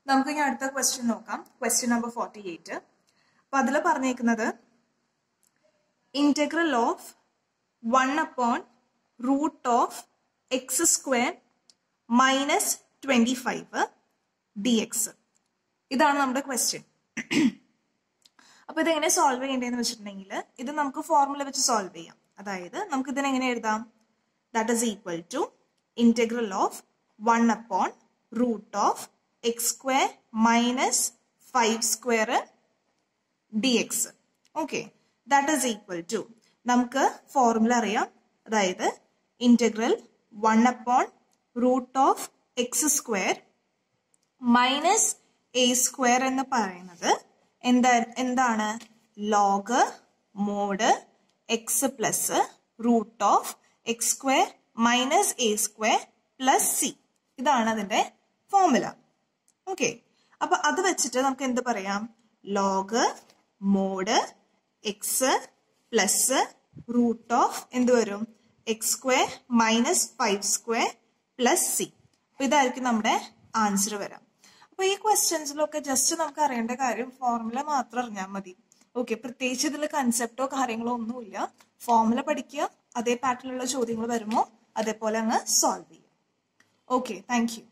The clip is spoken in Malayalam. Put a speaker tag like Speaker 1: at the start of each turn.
Speaker 1: നമുക്ക് ഇനി അടുത്ത ക്വസ്റ്റ്യൻ നോക്കാം ക്വസ്റ്റ്യൻ നമ്പർ ഫോർട്ടി എയ്റ്റ് അപ്പൊ അതിൽ പറഞ്ഞേക്കുന്നത് integral of one upon root of x square minus twenty five d x ഇതാണ് നമ്മുടെ ക്വസ്റ്റ്യൻ അപ്പൊ ഇതെങ്ങനെ സോൾവ് ചെയ്യേണ്ടതെന്ന് വെച്ചിട്ടുണ്ടെങ്കിൽ ഇത് നമുക്ക് ഫോർമുല വെച്ച് സോൾവ് ചെയ്യാം അതായത് നമുക്ക് ഇതിനെ എങ്ങനെ എഴുതാം that is equal to integral of one upon root of x square minus five square d x okay that is equal to നമുക്ക് ഫോർമുല അറിയാം അതായത് integral one upon root of x square minus a square എന്ന് പറയുന്നത് എന്താ എന്താണ് log mod x plus root of x square minus a square plus c ഇതാണ് അതിന്റെ ഫോർമുല ഓക്കെ അപ്പൊ അത് വെച്ചിട്ട് നമുക്ക് എന്ത് പറയാം log mod x plus root of എന്ത് വരും x square minus five square plus c അപ്പൊ ഇതായിരിക്കും നമ്മുടെ ആൻസർ വരാം അപ്പൊ ഈ ക്വസ്റ്റ്യൻസിലൊക്കെ ജസ്റ്റ് നമുക്ക് അറിയേണ്ട കാര്യം ഫോർമുല മാത്രം അറിഞ്ഞാൽ മതി ഓക്കെ പ്രത്യേകിച്ച് ഇതിൽ കൺസെപ്റ്റോ കാര്യങ്ങളോ ഒന്നുമില്ല ഫോർമുല പഠിക്കുക അതേ പാറ്റേണിലുള്ള ചോദ്യങ്ങൾ വരുമോ അതേപോലെ അങ്ങ് സോൾവ് ചെയ്യുക ഓക്കെ താങ്ക് യു